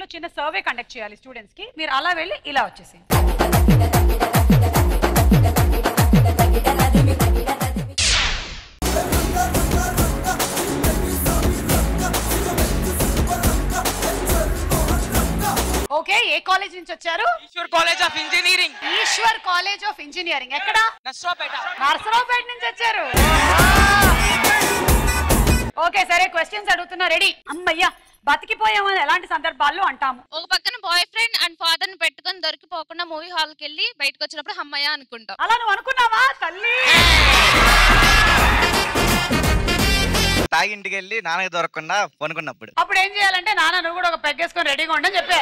చిన్న survey conduct చేయాలి students కి మీరు అలా వెళ్ళి ఇలా వచ్చేసి ఓకే ఏ కాలేజ్ నుంచి వచ్చారు Eswar college of engineering Eswar college of engineering ఎక్కడ నర్సరావుపేట నర్సరావుపేట నుంచి వచ్చారు ఓకే సరే క్వశ్చన్స్ అడుగుతున్నా రెడీ అమ్మయ్యా బతికిపోయామని ఎలాంటి సందర్భాల్లో అంటాము ఒక పక్కన బాయ్ ఫ్రెండ్ అండ్ ఫాదర్ ని పెట్టుకొని దొరికిపోకుండా మూవీ హాల్ కి వెళ్ళి బయటకు వచ్చినప్పుడు హమ్మయ్య అనుకుంటాం అలా నువ్వు అనుకున్నావా తల్లి తాగి ఇంటికి వెళ్ళి నాన్నకి దొరకకుండా పనుకున్నప్పుడు అప్పుడు ఏం చేయాలంటే నాన్న నువ్వు కూడా ఒక పెగ్గేసుకొని రెడీగా ఉండని చెప్పారు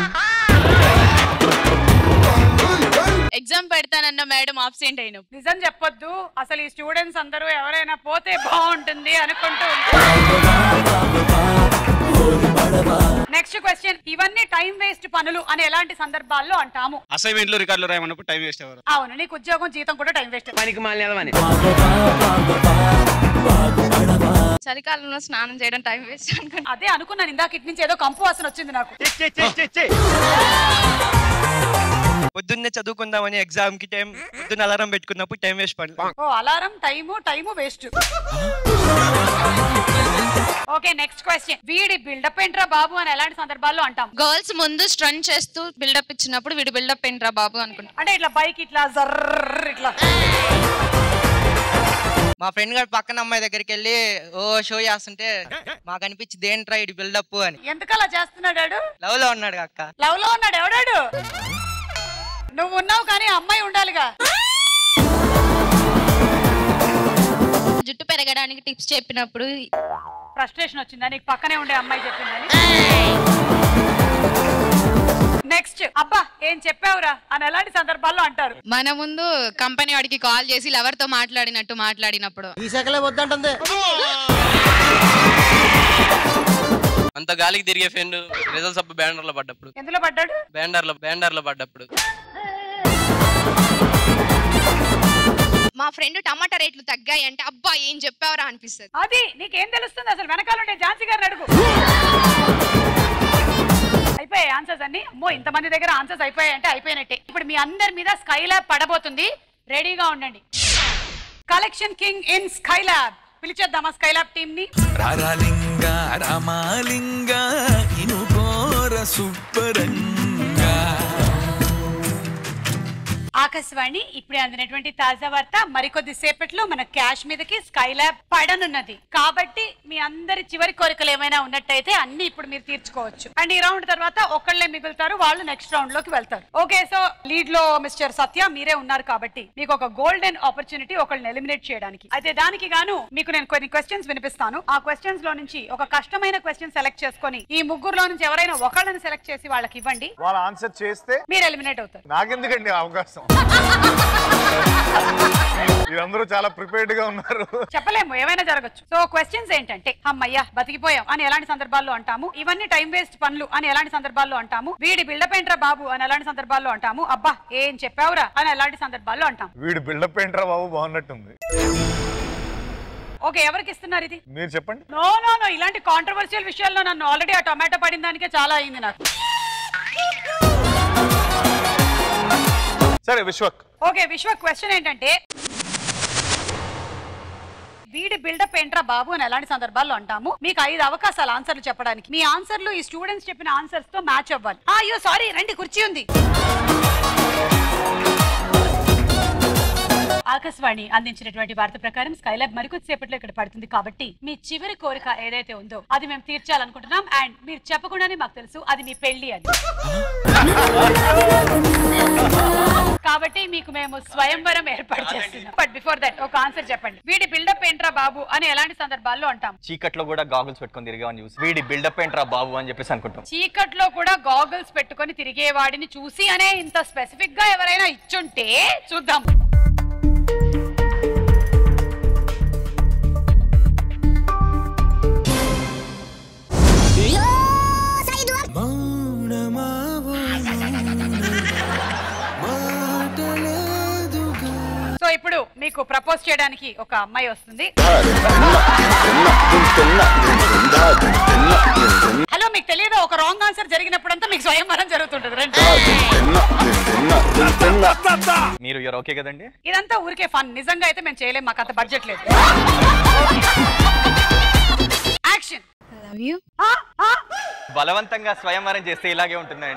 ఎగ్జామ్ పెడతానన్న మేడం ఆబ్సెంట్ అయిన నిజం చెప్పొద్దు అసలు ఈ స్టూడెంట్స్ అందరూ ఎవరైనా పోతే బాగుంటుంది అనుకుంటూ ఉంటారు నెక్స్ట్ క్వశ్చన్ ఇవన్నీ టైం వేస్ట్ పనులు అని ఎలాంటి సందర్భాల్లో అంటాము అసైన్మెంట్లు రికార్డులు రాయమన్నప్పుడు టైం వేస్ట్ అవ్వరు అవును నీకు ఉద్యోగం జీతం కూడా టైం వేస్ట్ పనికి మాలినదని చలికాలంలో స్నానం చేయడం టైం వేస్ట్ అనుకుంటా అదే అనుకున్నాను ఇందాక ఇటు నుంచి ఏదో కంపు వాసన వచ్చింది నాకు పొద్దున్నే చదువుకుందామని ఎగ్జామ్ కి టైం పొద్దున్న అలారం పెట్టుకున్నప్పుడు టైం వేస్ట్ పని ఓ alarm time time waste okay next question వీడి బిల్డప్ ఏంట్రా బాబు అని ఎలాంటి సందర్భాల్లో అంటాం గర్ల్స్ ముందు స్ట్రన్ చేస్తూ బిల్డప్ ఇచ్చినప్పుడు వీడు బిల్డప్ ఏంట్రా బాబు అనుకుంటా అంటే ఇట్లా బైక్ ఇట్లా జర్ర ఇట్లా మా ఫ్రెండ్ గారు పక్కన అమ్మాయి దగ్గరికి వెళ్ళి ఓ షో చేస్తుంటే మాకు అనిపించింది ఏంట్రా ఇటు బిల్డప్ అని ఎందుకలా చేస్తున్నాడు లవ్ లో ఉన్నాడు అక్క లవ్ లో ఉన్నాడు ఎవడాడు నువ్వు ఉన్నావు కానీ ఆ అమ్మాయి ఉండాలిగా జుట్టు పెరగడానికి టిప్స్ చెప్పినప్పుడు ఫ్రస్ట్రేషన్ వచ్చిందా నీకు పక్కనే ఉండే అమ్మాయి చెప్పిందని నెక్స్ట్ అబ్బా ఏం చెప్పావురా అని ఎలాంటి సందర్భాల్లో అంటారు మన ముందు కంపెనీ వాడికి కాల్ చేసి లవర్ తో మాట్లాడినట్టు మాట్లాడినప్పుడు ఈ శాఖలే వద్దంటుంది అంత గాలికి తిరిగే ఫ్రెండ్ రిజల్ట్స్ అప్పుడు బ్యానర్ లో పడ్డప్పుడు ఎందులో పడ్డాడు బ్యానర్ లో బ్యానర్ లో పడ్డప్పుడు మా ఫ్రెండ్ టమాటా రేట్లు తగ్గాయి అంటే అబ్బా ఏం చెప్పావరా అనిపిస్తుంది అది నీకేం తెలుస్తుంది అసలు వెనకాల ఉండే ఝాన్సీ గారిని అడుగు అయిపోయాయి ఆన్సర్స్ అన్ని అమ్మో ఇంతమంది దగ్గర ఆన్సర్స్ అయిపోయాయి అంటే అయిపోయినట్టే ఇప్పుడు మీ అందరి మీద స్కై ల్యాబ్ పడబోతుంది రెడీగా ఉండండి collection king in Skylab పిలిచేద్దామా స్కై ల్యాబ్ టీమ్ ని రారాలింగ రామాలింగ ఇనుకోర సుబ్బరంగా ఆకాశవాణి ఇప్పుడే అందినటువంటి తాజా వార్త మరికొద్ది సేపట్లో మన క్యాష్ మీదకి స్కై ల్యాబ్ పడనున్నది కాబట్టి మీ అందరి చివరి కోరికలు ఏమైనా ఉన్నట్టయితే అన్ని ఇప్పుడు మీరు తీర్చుకోవచ్చు అండ్ ఈ రౌండ్ తర్వాత ఒకళ్ళే మిగులుతారు వాళ్ళు నెక్స్ట్ రౌండ్ లోకి వెళ్తారు ఓకే సో లీడ్ లో మిస్టర్ సత్య మీరే ఉన్నారు కాబట్టి మీకు ఒక గోల్డెన్ ఆపర్చునిటీ ఒకళ్ళని ఎలిమినేట్ చేయడానికి అయితే దానికి గాను మీకు నేను కొన్ని క్వశ్చన్స్ వినిపిస్తాను ఆ క్వశ్చన్స్ లో నుంచి ఒక కష్టమైన క్వశ్చన్ సెలెక్ట్ చేసుకొని ఈ ముగ్గురులో నుంచి ఎవరైనా ఒకళ్ళని సెలెక్ట్ చేసి వాళ్ళకి ఇవ్వండి వాళ్ళ ఆన్సర్ చేస్తే మీరు ఎలిమినేట్ అవుతారు నాకెందుకండి ఆ అవకాశం మీరందరూ చాలా ప్రిపేర్డ్ గా ఉన్నారు చెప్పలేము ఏమైనా జరగచ్చు సో క్వశ్చన్స్ ఏంటంటే అమ్మయ్యా బతికిపోయాం అని ఎలాంటి సందర్భాల్లో అంటాము ఇవన్నీ టైం వేస్ట్ పనులు అని ఎలాంటి సందర్భాల్లో అంటాము వీడి బిల్డప్ ఏంట్రా బాబు అని ఎలాంటి సందర్భాల్లో అంటాము అబ్బా ఏం చెప్పావురా అని ఎలాంటి సందర్భాల్లో అంటాం వీడు బిల్డప్ ఏంట్రా బాబు బాగున్నట్టుంది ఓకే ఎవరికి ఇస్తున్నారు ఇది మీరు చెప్పండి నో నో నో ఇలాంటి కాంట్రవర్షియల్ విషయాల్లో నన్ను ఆల్రెడీ ఆ టొమాటో పడిన దానికే చాలా అయింది నాకు సరే విశ్వక్ ఓకే విశ్వ క్వశ్చన్ ఏంటంటే వీడి బిల్డప్ ఏంట్రా బాబు అని ఎలాంటి సందర్భాల్లో అంటాము మీకు ఐదు అవకాశాలు ఆన్సర్లు చెప్పడానికి మీ ఆన్సర్లు ఈ స్టూడెంట్స్ చెప్పిన ఆన్సర్స్ తో మ్యాచ్ అవ్వాలి ఆ, అయ్యో సారీ రండి కుర్చీ ఉంది ఆకాశవాణి అందించినటువంటి వార్త ప్రకారం స్కైలాబ్ మరికొద్దిసేపట్లో ఇక్కడ పడుతుంది కాబట్టి మీ చివరి కోరిక ఏదైతే ఉందో అది మేము తీర్చాలనుకుంటున్నాం అండ్ మీరు చెప్పకుండానే మాకు తెలుసు అది మీ పెళ్లి అని కాబట్టి మీకు మేము స్వయంవరం ఏర్పాటు చేస్తున్నాం బట్ బిఫోర్ దట్ ఒక ఆన్సర్ చెప్పండి వీడి బిల్డప్ ఏంట్రా బాబు అని ఎలాంటి సందర్భాల్లో అంటాం చీకట్లో కూడా గాగుల్స్ పెట్టుకొని తిరిగామని చూసి వీడి బిల్డప్ ఏంట్రా బాబు అని చెప్పేసి అనుకుంటాం చీకట్లో కూడా గాగుల్స్ పెట్టుకొని తిరిగేవాడిని చూసి అనే ఇంత స్పెసిఫిక్ గా ఎవరైనా ఇచ్చుంటే చూద్దాం సో ఇప్పుడు మీకు ప్రపోజ్ చేయడానికి ఒక అమ్మాయి వస్తుంది హలో హలో మీకు తెలియదు ఒక రాంగ్ ఆన్సర్ జరిగినప్పుడంతా మీకు స్వయంవరం జరుగుతుంటది రండి మీరు యూర్ ఓకే కదండి ఇదంతా ఊరికే ఫన్ నిజంగా అయితే మేము చేయలేం మాకు అంత బడ్జెట్ లేదు యాక్షన్ లవ్ యూ బలవంతంగా స్వయంవరం చేస్తే ఇలాగే ఉంటుందండి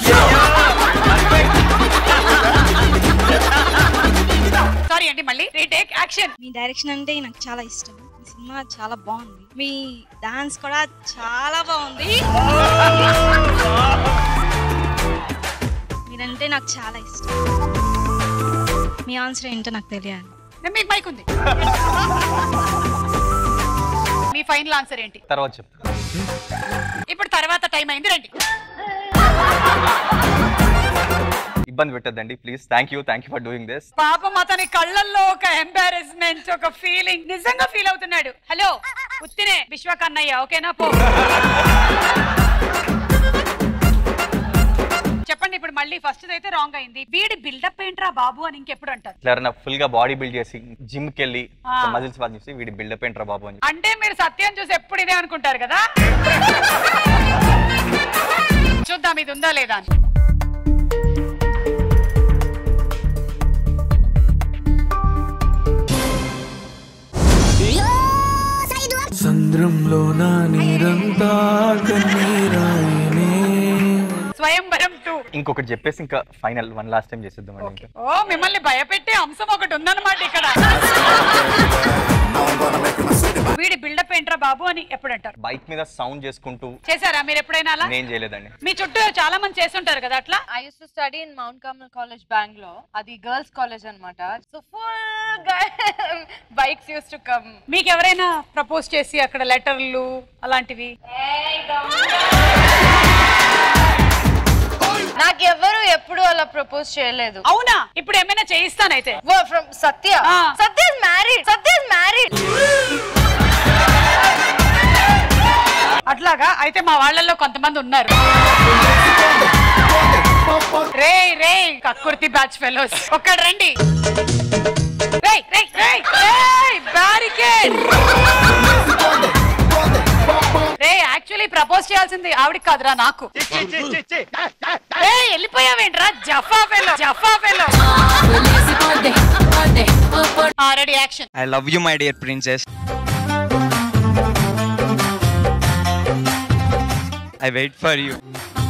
సారీ అండి మళ్ళీ రీటేక్ యాక్షన్ మీ డైరెక్షన్ అంటే నాకు చాలా ఇష్టం మీ సినిమా చాలా బాగుంది మీ డాన్స్ కూడా చాలా బాగుంది మీరంటే నాకు చాలా ఇష్టం మీ ఆన్సర్ ఏంటో నాకు తెలియాలి మీకు మైక్ ఉంది మీ ఫైనల్ ఆన్సర్ ఏంటి తర్వాత చెప్తా ఇప్పుడు తర్వాత టైం అయింది రండి ఇబ్బంది పెట్టద్దండి please thank you thank you for doing this పాపం అతని కళ్ళల్లో ఒక ఎంబారెస్మెంట్ ఒక ఫీలింగ్ నిజంగా ఫీల్ అవుతున్నాడు హలో ఉత్తినే విశ్వకన్నయ్య ఓకేనా పో చెప్పండి ఇప్పుడు మళ్ళీ ఫస్ట్ అయితే రాంగ్ అయింది వీడి బిల్డప్ ఏంట్రా బాబు అని ఇంకెప్పుడు అంటారు ఎవరైనా ఫుల్ గా బాడీ బిల్డ్ చేసి జిమ్ కి వెళ్ళి ఆ. మజిల్స్ బాగా చూసి వీడి బిల్డప్ ఏంట్రా బాబు అని అంటే మీరు సత్యం చూసి ఎప్పుడు ఇదే అనుకుంటారు కదా చూద్దాం ఇది ఉందా లేదా అని సంద్రంలో నా నీరంతా కన్నీరాయనే స్వయంవరం టూ ఇంకొకటి చెప్పేసి ఇంకా ఫైనల్ వన్ లాస్ట్ టైం చేసేద్దామండి ఇంకా ఓ మిమ్మల్ని భయపెట్టే అంశం ఒకటి ఉందన్నమాట ఇక్కడ వీడి బిల్డప్ ఏంట్రా బాబు అని ఎప్పుడు అంటారు బైక్ మీద సౌండ్ చేసుకుంటూ చేశారా మీరు ఎప్పుడైనా అలా నేను చేయలేదండి మీ చుట్టూ చాలా మంది చేస్తుంటారు కదా అట్లా I use to study in Mount Carmel college Bengaluru అది గర్ల్స్ కాలేజ్ అన్నమాట so full bikes use to come మీకు ఎవరైనా ప్రపోజ్ చేసి అక్కడ లెటర్లు అలాంటివి నాకు ఎవరు ఎప్పుడు అలా ప్రపోజ్ చేయలేదు అవునా ఇప్పుడు ఏమైనా చేయిస్తానైతే ఫ్రమ్ సత్య ఆ. Satya is married Satya is married అట్లాగా అయితే మా వాళ్ళల్లో కొంతమంది ఉన్నారు రే రే కక్కుర్తి బ్యాచ్ ఫెలోస్ ఒక్కడు రండి రేయ్, రేయ్, రేయ్, రేయ్, barricade. రే యాక్చువల్లీ ప్రపోజ్ చేయాల్సింది ఆవిడకి కాదురా నాకు ఏయ్, వెళ్ళిపోయావేంట్రా జఫా ఫెలో జఫా fellow ready action I love you my dear princess I wait for you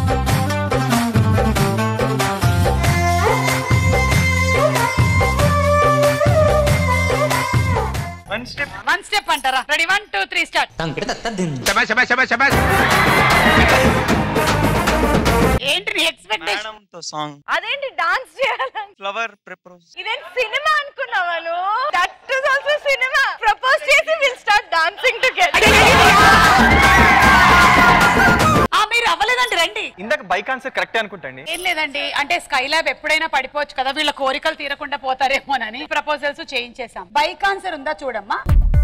one step one step అంటారా ready one two three start ఏంటి నీ ఎక్స్పెక్టేషన్ తో సాంగ్ అదేంటి డాన్స్ చేయాలని ఫ్లవర్ ప్రపోజ్ ఇదేం సినిమా అనుకున్నావా నువ్వు that is also cinema propose చేసి విల్ స్టార్ట్ డాన్సింగ్ టుగెదర్ ఆ మీరు అవ్వలేదండి రండి ఇందాక బైక్ ఆన్సర్ కరెక్ట్ అనుకుంటండి ఏం లేదండి అంటే స్కై ల్యాబ్ ఎప్పుడైనా పడిపోవచ్చు కదా వీళ్ళ కోరికలు తీరకుండా పోతారేమోనని ప్రపోజల్స్ చేయించేసాం బైక్ ఆన్సర్ ఉందా చూడమ్మా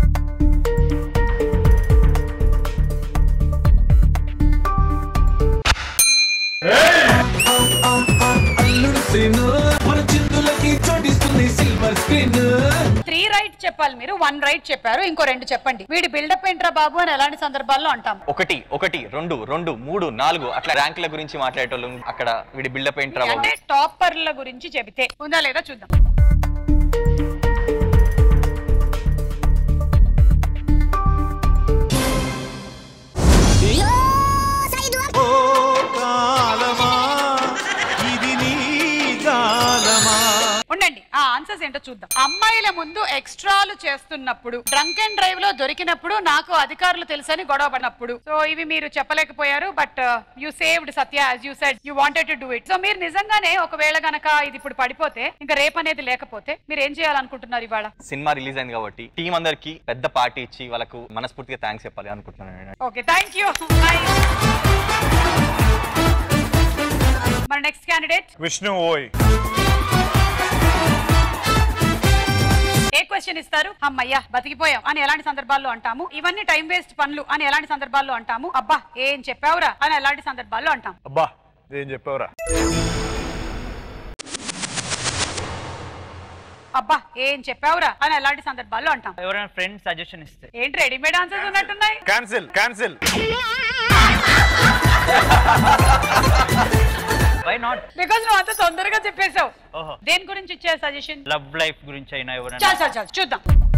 మన చిందులకి చోటిస్తుంది సిల్వర్ స్క్రీన్ త్రీ రైట్ చెప్పాలి మీరు వన్ రైట్ చెప్పారు ఇంకో రెండు చెప్పండి వీడి బిల్డప్ ఏంట్రా బాబు అని ఎలాంటి సందర్భాల్లో అంటాం ఒకటి ఒకటి రెండు రెండు మూడు నాలుగు అట్లా ర్యాంకుల గురించి మాట్లాడేటోళ్ళు అక్కడ వీడి బిల్డప్ ఏంట్రా బాబు అంటే టాపర్ల గురించి చెబితే ఉందా లేదా చూద్దాం ఉండండి ఆ ఆన్సర్స్ ఏంటో చూద్దాం అమ్మాయిల ముందు ఎక్స్ట్రాలు చేస్తున్నప్పుడు డ్రంక్ అండ్ డ్రైవ్ లో దొరికినప్పుడు నాకు అధికారులు తెలుసని గొడవ పడినప్పుడు సో ఇవి మీరు చెప్పలేకపోయారు but you saved Satya as you said you wanted to do it so మీరు నిజంగానే ఒకవేళ గనక ఇది ఇప్పుడు పడిపోతే ఇంకా రేపు అనేది లేకపోతే మీరు ఏం చేయాలనుకుంటున్నారు ఇవాళ సినిమా రిలీజ్ అయింది కాబట్టి టీం అందరికి పెద్ద పార్టీ ఇచ్చి వాళ్ళకు మనస్ఫూర్తిగా థ్యాంక్స్ చెప్పాలి అనుకుంటున్నాను నేను. ఓకే థ్యాంక్ యూ మన నెక్స్ట్ క్యాండిడేట్ విష్ణు ఓయ్ ఏ క్వశ్చన్ ఇస్తారు అమ్మయ్యా బతికిపోయాం అని ఎలాంటి సందర్భాల్లో అంటాము ఇవన్నీ టైం వేస్ట్ పనులు అని ఎలాంటి సందర్భాల్లో అంటాము అబ్బా ఏం చెప్పావురా అని ఎలాంటి సందర్భాల్లో అంటాం అబ్బా ఏం చెప్పావురా అబ్బా ఏం చెప్పావురా అని ఎలాంటి సందర్భాల్లో అంటాం ఎవరైనా ఫ్రెండ్ సజెషన్ ఇస్తే ఏంటి రెడీమేడ్ ఆన్సర్స్ ఉన్నట్టున్నాయి cancel cancel why not because నువ్వు అంత తొందరగా చెప్పేశావు ఓహో దేని గురించి ఇచ్చే సజెషన్ లవ్ లైఫ్ గురించి అయినా ఎవరైనా చాలు చాలు చాలు చూద్దాం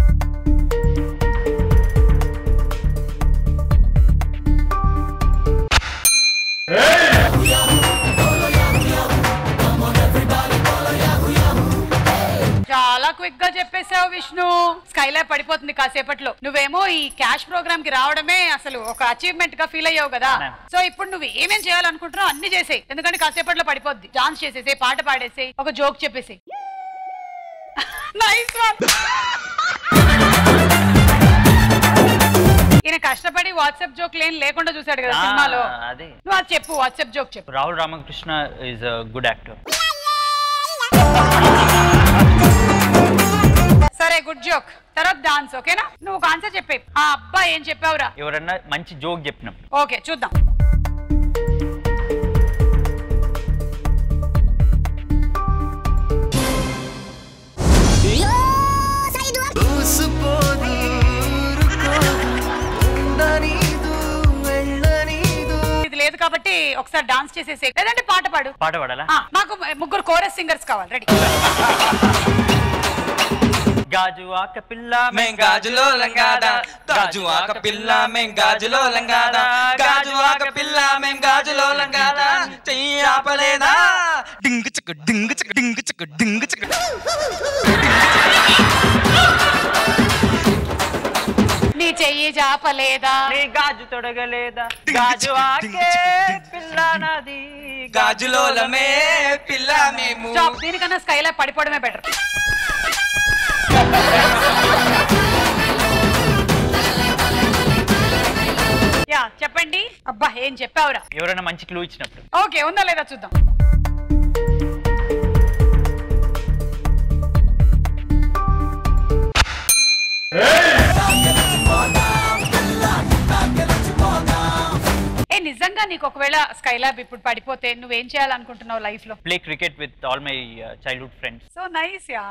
చాలా క్విక్ గా చెప్పేశావు విష్ణు స్కైలాబ్ పడిపోతుంది కాసేపట్లో నువ్వేమో ఈ క్యాష్ ప్రోగ్రామ్ కి రావడమే అసలు ఒక అచీవ్మెంట్ గా ఫీల్ అయ్యావు కదా సో ఇప్పుడు నువ్వు ఏమేం చేయాలనుకుంటున్నావు అన్ని చేసేయి ఎందుకంటే కాసేపట్లో పడిపోద్ది డాన్స్ చేసేసి పాట పాడేసి ఒక జోక్ చెప్పేసి నైస్ వన్ ఈయన కష్టపడి వాట్సాప్ జోక్ లేని లేకుండా చూసాడు కదా సినిమాలో అదే నువ్వు అది చెప్పు వాట్సాప్ జోక్ చెప్పు Rahul Ramakrishna is a good actor సరే గుడ్ జోక్ తర్వాత డాన్స్ ఓకేనా నువ్వు ఒక ఆన్సర్ చెప్పే ఆ అబ్బా ఏం చెప్పావురా ఎవరన్నా మంచి జోక్ చెప్పినప్పుడు ఓకే చూద్దాం ఇది లేదు కాబట్టి ఒకసారి డాన్స్ చేసేసి లేదంటే పాట పాడు పాట పాడాలా ఆ, మాకు ముగ్గురు కోరస్ సింగర్స్ కావాలి రెడీ గాజు ఆక పిల్ల మేం గాజులో లంగాదా గాజు ఆక పిల్ల మేం గాజులో లంగాదా గాజు ఆక పిల్ల మేం గాజులో లంగాదా చెయ్యి ఆపలేదా డింగు చక డింగు చక డింగు చక డింగు చక నీ చెయ్యి జాపలేదా నీ గాజు తొడగలేదా గాజు ఆకే పిల్ల నాది గాజులోలమే పిల్ల మేము స్టాప్ దీనికన్నా స్కైలా పడిపోవడమే బెటర్ యా చెప్పండి అబ్బా ఏం చెప్పావురా ఎవరైనా మంచి క్లూ ఇచ్చినప్పుడు ఓకే ఉందా లేదా చూద్దాం ఏ నిజంగా నీకు ఒకవేళ స్కైలాబ్ ఇప్పుడు పడిపోతే నువ్వేం చేయాలనుకుంటున్నావు లైఫ్ లో play cricket with all my childhood friends so nice ya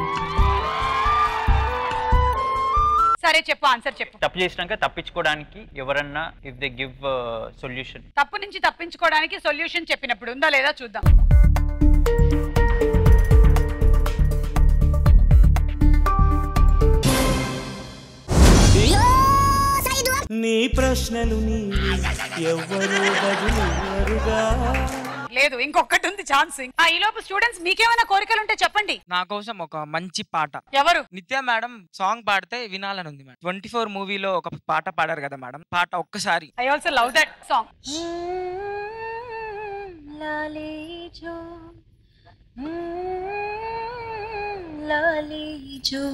సరే చెప్పు ఆన్సర్ చెప్పు తప్పు చేసినాక తప్పించుకోవడానికి ఎవరన్నా ఇఫ్ దే గివ్ సొల్యూషన్ తప్పు నుంచి తప్పించుకోవడానికి సొల్యూషన్ చెప్పినప్పుడు ఉందా లేదా చూద్దాం నీ ప్రశ్నలు నీవి ఎవ్వరూ బదులుగా లేదు ఇంకొకటి ఉంది ఛాన్స్ ఆ ఈ లోపు స్టూడెంట్స్ మీకేమైనా కోరికలు ఉంటే చెప్పండి నా కోసం ఒక మంచి పాట ఎవరు నిత్య మేడం సాంగ్ పాడితే వినాలని ఉంది మేడం ట్వంటీ ఫోర్ మూవీలో ఒక పాట పాడారు కదా మేడం పాట ఒక్కసారి I also love that song लाली जो लाली जो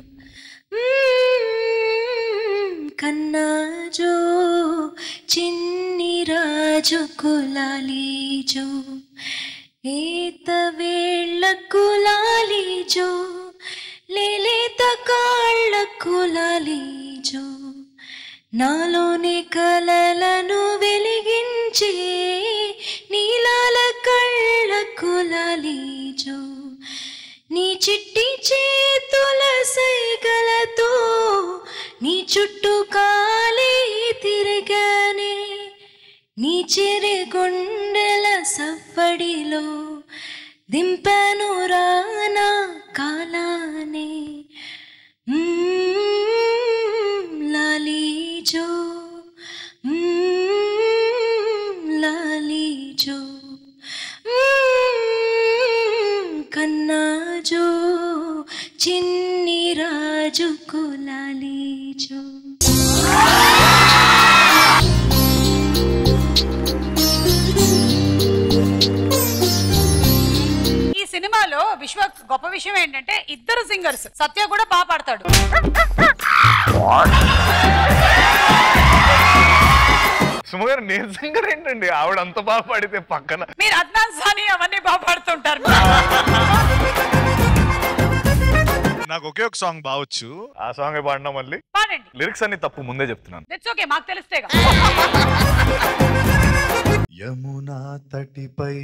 కన్నా జో చిన్ని రాజుకు లాలి జో ఏత వేళ్ళకు లాలి జో లేలేత కాళ్ళకు లాలి జో నాలోని కలలను వెలిగించే నీలాల కళ్ళకు లాలీజో నీ చిట్టి చేతుల సైగలతో నీ చుట్టూ కాలే తిరగానే నీ చెరి గుండెల సవ్వడిలో దింపాను రానా కాలానే లాली जो లాలి జో కన్నా జో చిన్ని రాజుకు లాలి జో ఈ సినిమాలో విశ్వ గొప్ప విషయం ఏంటంటే ఇద్దరు సింగర్స్ సత్య కూడా బాగా పాడతాడు సుమ గారు నేను సింగర్ ఏంటండి ఆవిడ అంత బాగా పాడితే పక్కన మీరు అద్నాన్ సాని అవన్నీ బాగా పాడుతుంటారు నాకు ఒకే ఒక సాంగ్ బావచ్చు ఆ సాంగ్ పాడినా మళ్ళీ పాడండి లిరిక్స్ అన్ని తప్పు ముందే చెప్తున్నాను ఇట్స్ ఓకే మాకు తెలిస్తేగా యమునా తటిపై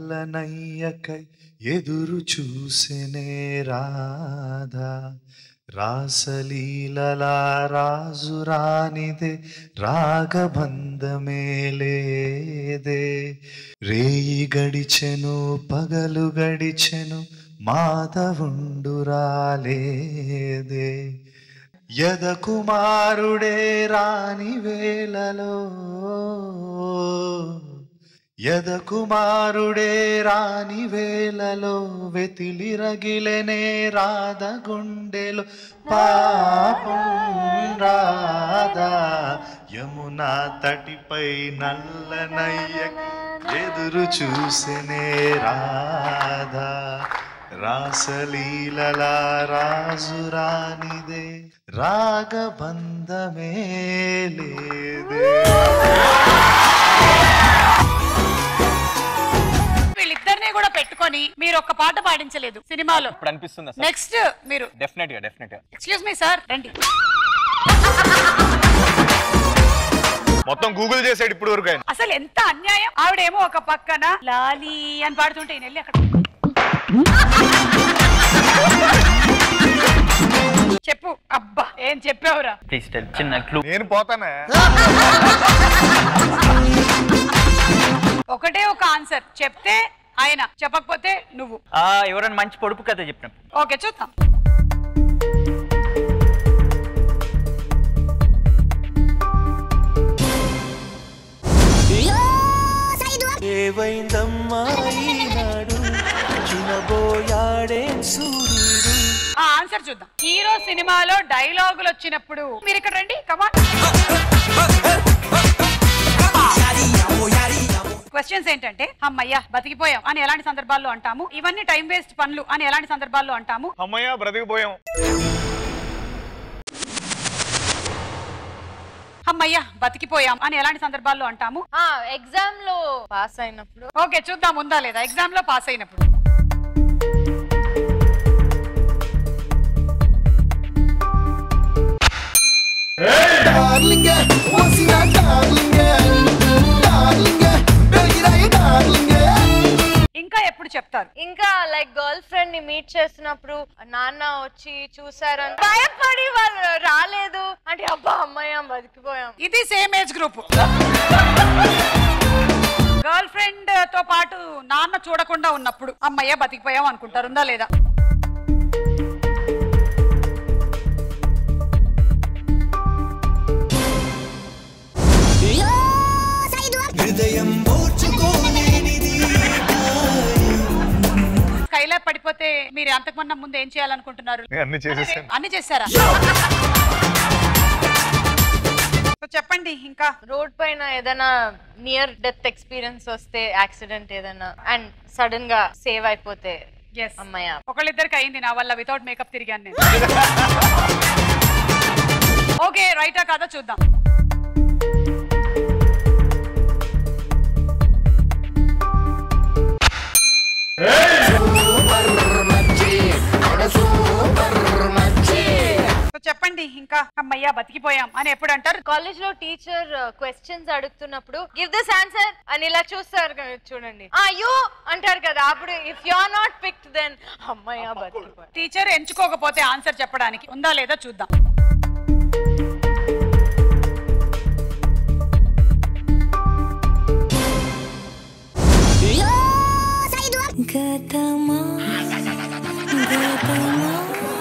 నల్లనయ్యకై ఎదురు చూసెనే రాధా రాసలీలలా రాజు రానిదే రాగబంధమే లేదే రేయి గడిచెను పగలు గడిచెను మాధవుండు రాలేదే యద కుమారుడే రాని వేళలో యద కుమారుడే రాని వేళలో వెతిలి రగిలెనే రాధ గుండెలో పాపం రాధా యమునా తటిపై నల్లనయ్య ఎదురు చూసెనే రాధా రాసలీలలా రాజు రానిదే రాగబంధమే లేదే వీళ్ళిద్దరిని కూడా పెట్టుకొని మీరు ఒక పాట పాడించలేదు సినిమాలో ఇప్పుడు అనిపిస్తుందా సార్ నెక్స్ట్ మీరు డెఫినెట్ గా డెఫినెట్ గా ఎక్స్క్యూజ్ మీ సార్ రండి మొత్తం గూగుల్ చేసాడు ఇప్పుడు వరకు ఆయన అసలు ఎంత అన్యాయం ఆవిడేమో ఒక పక్కన లాలి అని పాడుతుంటే ఈయన వెళ్ళి అక్కడ చెప్పు అబ్బా ఏం చెప్పావురా ప్లీజ్ టెల్ చిన్న క్లూ నేను పోతానే ఒకటే ఒక ఆన్సర్ చెప్తే ఆయన చెప్పకపోతే నువ్వు ఎవరైనా మంచి పొడుపు కథ చెప్పిన ఓకే చూద్దాం ఏవైందమ్మా ఈనాడు చినబోయాడే సూర్యుడు ఆ ఆన్సర్ చూద్దాం హీరో సినిమాలో డైలాగులు వచ్చినప్పుడు మీరు ఇక్కడ రండి కమాన్ క్వశ్చన్స్ ఏంటంటే అమ్మయ్యా బతికిపోయాం అని ఎలాంటి సందర్భాల్లో అంటాము ఇవన్నీ టైం వేస్ట్ పనులు అని ఎలాంటి సందర్భాల్లో అంటాము అమ్మయ్య బ్రతికిపోయాం అమ్మయ్యా బతికిపోయాం అని ఎలాంటి సందర్భాల్లో అంటాము ఎగ్జామ్ లో పాస్ అయినప్పుడు ఓకే చూద్దాం ఉందా లేదా ఎగ్జామ్ లో పాస్ అయినప్పుడు ఇంకా ఎప్పుడు చెప్తారు ఇంకా లైక్ గర్ల్ ఫ్రెండ్ ని మీట్ చేస్తున్నప్పుడు నాన్న వచ్చి చూసారు అని భయపడి వాళ్ళు రాలేదు అంటే అబ్బా అమ్మాయి బతికిపోయాం ఇది same age group girl friend తో పాటు నాన్న చూడకుండా ఉన్నప్పుడు అమ్మయ్య బతికిపోయాం అనుకుంటారు ఉందా లేదా హృదయం ఓర్చుకోలేనిది స్కైలాబ్ పడిపోతే మీరు అంతకుముందు ముందు ఏం చేయాలనుకుంటున్నారు నేను అన్ని చేసేసాను అన్ని చేశారా సో చెప్పండి ఇంకా రోడ్ పైన ఏదైనా నియర్ డెత్ ఎక్స్పీరియన్స్ వస్తే యాక్సిడెంట్ ఏదైనా అండ్ సడన్ గా సేవ్ అయిపోతే అమ్మయ్య ఒకళ్ళిద్దరికి అయింది నా వల్ల వితౌట్ మేకప్ తిరిగాను నేను ఓకే రైటా కాదా చూద్దాం సో చెప్పండి ఇంకా అమ్మయ్యా బతికిపోయాం అని ఎప్పుడు అంటారు కాలేజ్ లో టీచర్ క్వశ్చన్స్ అడుగుతున్నప్పుడు గివ్ దిస్ ఆన్సర్ అని ఇలా చూస్తారు కదా, చూడండి ఆ యూ అంటారు కదా అప్పుడు if you are not picked then అమ్మయ్య బతికిపోయా టీచర్ ఎంచుకోకపోతే ఆన్సర్ చెప్పడానికి ఉందా లేదా చూద్దాం గతమా గతమా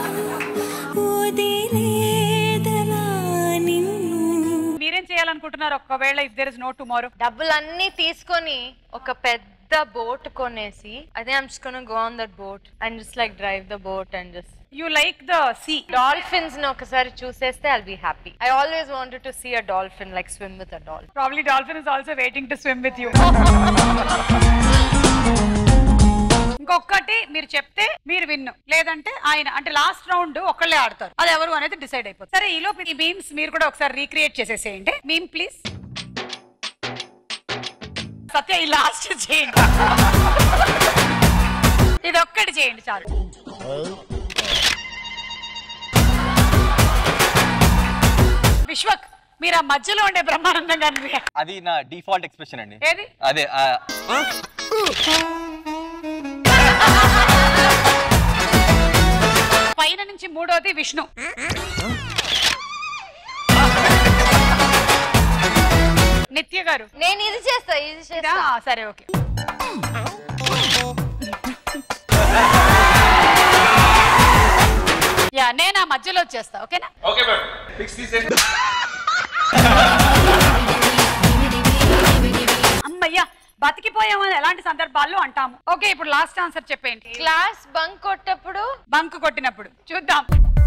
వదిలేదలా నిన్ను మీరేం చేయాలనుకుంటున్నారు ఒకవేళ if there is no tomorrow డబ్బులన్నీ తీసుకొని ఒక పెద్ద బోట్ కొనేసి అదే I'm just gonna go on that boat and just like drive the boat and just you like the sea dolphins ని ఒకసారి చూసేస్తే I'll be happy I always wanted to see a dolphin like swim with a dolphin probably dolphin is also waiting to swim with you ఇంకొకటి మీరు చెప్తే మీరు విన్ను లేదంటే ఆయన అంటే లాస్ట్ రౌండ్ ఒకళ్ళే ఆడతారు అది ఎవరు అనేది డిసైడ్ అయిపోతుంది సరే ఈలోపు ఈ మీమ్స్ మీరు కూడా ఒకసారి రీక్రియేట్ చేసేసేయండి మీమ్ ప్లీజ్ సత్య ఈ లాస్ట్ చేయండి ఇది ఒక్కటి చేయండి చాలు విశ్వక్ మీరు ఆ మధ్యలో ఉండే బ్రహ్మానందం గారిని అది నా డిఫాల్ట్ ఎక్స్ప్రెషన్ అండి ఏది అదే ఆ, పైన నుంచి మూడోది విష్ణు నిత్య గారు నేను ఇది చేస్తా ఇది చేస్తా ఆ, సరే ఓకే యా నేను ఆ మధ్యలో వచ్చేస్తా ఓకేనా ఓకే మేడం ఫిక్స్ తీసేసి అమ్మయ్యా బతికిపోయామని ఎలాంటి సందర్భాల్లో అంటాము ఓకే ఇప్పుడు లాస్ట్ ఆన్సర్ చెప్పేయండి క్లాస్ బంక్ కొట్టప్పుడు బంక్ కొట్టినప్పుడు చూద్దాం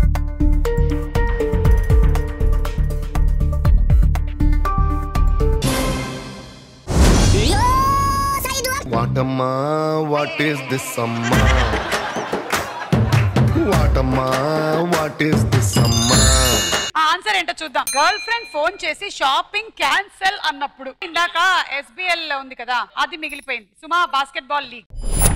వాటమ్మా వాట్ ఈస్ దిస్ అమ్మా వాటమ్మా వాట్ ఈస్ దిస్ అమ్మా ఆ ఆన్సర్ ఏంటో చూద్దాం గర్ల్ ఫ్రెండ్ ఫోన్ చేసి షాపింగ్ క్యాన్సల్ అన్నప్పుడు ఇందాక ఎస్బిఎల్ ఉంది కదా అది మిగిలిపోయింది సుమా బాస్కెట్ బాల్ లీగ్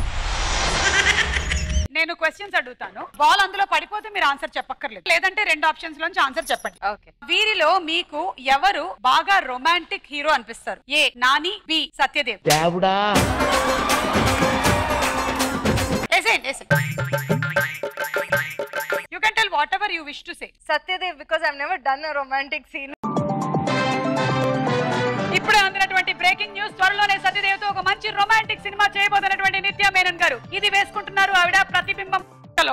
నేను క్వశ్చన్స్ అడుగుతాను బాల్ అందులో పడిపోతే మీరు ఆన్సర్ చెప్పక్కర్లేదు లేదంటే రెండు ఆప్షన్స్ లోంచి ఆన్సర్ చెప్పండి ఓకే వీరిలో మీకు ఎవరు బాగా రొమాంటిక్ హీరో అనిపిస్తారు ఏ నాని బి సత్యదేవ్ వేసేయండి వేసేయండి you can tell whatever you wish to say Satyadev because I never done a romantic scene ఇప్పుడే అందినటువంటి బ్రేకింగ్ న్యూస్ త్వరలోనే సత్యదేవ్తో ఒక మంచి రొమాంటిక్ సినిమా చేయబోతున్నటువంటి నిత్య మేనన్ గారు ఇది వేసుకుంటున్నారు ఆవిడ ప్రతిబింబం లో.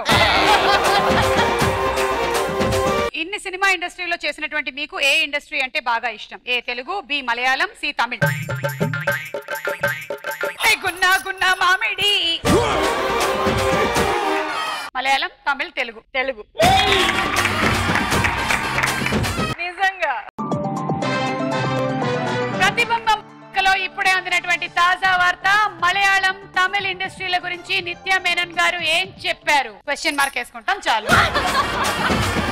ఇన్ని సినిమా ఇండస్ట్రీలో చేసినటువంటి మీకు ఏ ఇండస్ట్రీ అంటే బాగా ఇష్టం A Telugu B Malayalam C Tamil ఏ గున్నా గున్నా మామిడి మలయాళం తమిళ్ తెలుగు తెలుగు నిజంగా ప్రతిబింబం లో ఇప్పుడే అందినటువంటి తాజా వార్త మలయాళం తమిళ ఇండస్ట్రీల గురించి నిత్య మేనన్ గారు ఏం చెప్పారు క్వశ్చన్ మార్క్ వేసుకుంటాం చాలు